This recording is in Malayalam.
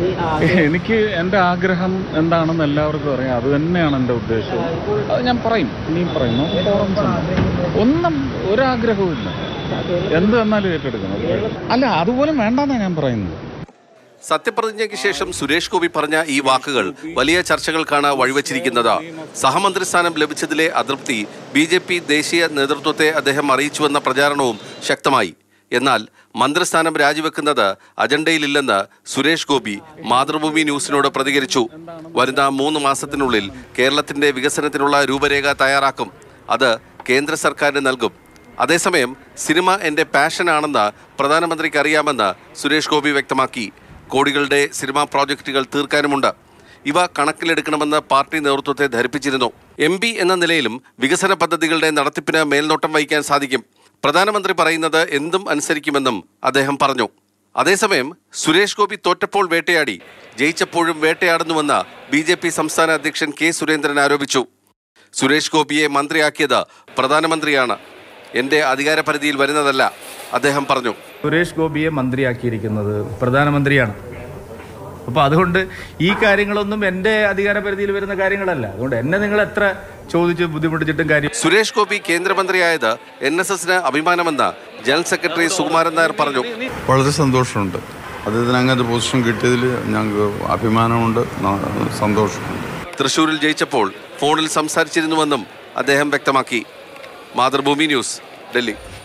എനിക്ക് എൻ്റെ ആഗ്രഹം എന്താണെന്ന് എല്ലാവർക്കും അറിയാം അത് തന്നെയാണ് എൻ്റെ ഉദ്ദേശം അത് ഞാൻ പറയും ഇനിയും പറയും നമുക്ക് ഫോറംസ് ഉണ്ട്. ഒന്നും ഒരാഗ്രഹവും ഇല്ല എന്ത് തന്നാലും ഏറ്റെടുക്കണം അല്ല അതുപോലും വേണ്ടെന്നാണ് ഞാൻ പറയുന്നത് സത്യപ്രതിജ്ഞയ്ക്ക് ശേഷം സുരേഷ് ഗോപി പറഞ്ഞ ഈ വാക്കുകൾ വലിയ ചർച്ചകൾക്കാണ് വഴിവെച്ചിരിക്കുന്നത് സഹമന്ത്രി സ്ഥാനം ലഭിച്ചതിലെ അതൃപ്തി ബി ജെ പി ദേശീയ നേതൃത്വത്തെ അദ്ദേഹം അറിയിച്ചുവെന്ന പ്രചാരണവും ശക്തമായി എന്നാൽ മന്ത്രിസ്ഥാനം രാജിവെക്കുന്നത് അജണ്ടയിലില്ലെന്ന് സുരേഷ് ഗോപി മാതൃഭൂമി ന്യൂസിനോട് പ്രതികരിച്ചു വരുന്ന മൂന്ന് മാസത്തിനുള്ളിൽ കേരളത്തിന്റെ വികസനത്തിനുള്ള രൂപരേഖ തയ്യാറാക്കും അത് കേന്ദ്ര സർക്കാരിന് നൽകും അതേസമയം സിനിമ എൻ്റെ പാഷനാണെന്ന് പ്രധാനമന്ത്രിക്ക് അറിയാമെന്ന് സുരേഷ് ഗോപി വ്യക്തമാക്കി കോടികളുടെ സിനിമാ പ്രോജക്റ്റുകൾ തീർക്കാനുമുണ്ട് ഇവ കണക്കിലെടുക്കണമെന്ന് പാർട്ടി നേതൃത്വത്തെ ധരിപ്പിച്ചിരുന്നു എം പി എന്ന നിലയിലും വികസന പദ്ധതികളുടെ നടത്തിപ്പിന് മേൽനോട്ടം വഹിക്കാൻ സാധിക്കും പ്രധാനമന്ത്രി പറയുന്നത് എന്തും അനുസരിക്കുമെന്നും അദ്ദേഹം പറഞ്ഞു അതേസമയം സുരേഷ് ഗോപി തോറ്റപ്പോൾ വേട്ടയാടി ജയിച്ചപ്പോഴും വേട്ടയാടുന്നുവെന്ന് ബി ജെ പി സംസ്ഥാന അധ്യക്ഷൻ കെ സുരേന്ദ്രൻ ആരോപിച്ചു സുരേഷ് ഗോപിയെ മന്ത്രിയാക്കിയത് പ്രധാനമന്ത്രിയാണ് എൻ്റെ അധികാരപരിധിയിൽ വരുന്നതല്ല അദ്ദേഹം പറഞ്ഞു സുരേഷ് ഗോപിയെ മന്ത്രിയാക്കിയിരിക്കുന്നത് പ്രധാനമന്ത്രിയാണ് അപ്പോൾ അതുകൊണ്ട് ഈ കാര്യങ്ങളൊന്നും എൻ്റെ അധികാര പരിധിയിൽ വരുന്ന കാര്യങ്ങളല്ല അതുകൊണ്ട് എന്നെ നിങ്ങൾ എത്ര ചോദിച്ച് ബുദ്ധിമുട്ടിച്ചിട്ടും കാര്യം സുരേഷ് ഗോപി കേന്ദ്രമന്ത്രിയായത് എൻ എസ് എസിന് അഭിമാനമെന്ന് ജനറൽ സെക്രട്ടറി സുകുമാരൻ നായർ പറഞ്ഞു വളരെ സന്തോഷമുണ്ട് അദ്ദേഹത്തിന് അങ്ങനത്തെ പൊസിഷൻ കിട്ടിയതിൽ ഞങ്ങൾക്ക് അഭിമാനമുണ്ട് ന- സന്തോഷമുണ്ട് തൃശൂരിൽ ജയിച്ചപ്പോൾ ഫോണിൽ സംസാരിച്ചിരുന്നുവെന്നും അദ്ദേഹം വ്യക്തമാക്കി മാതൃഭൂമി ന്യൂസ് ഡൽഹി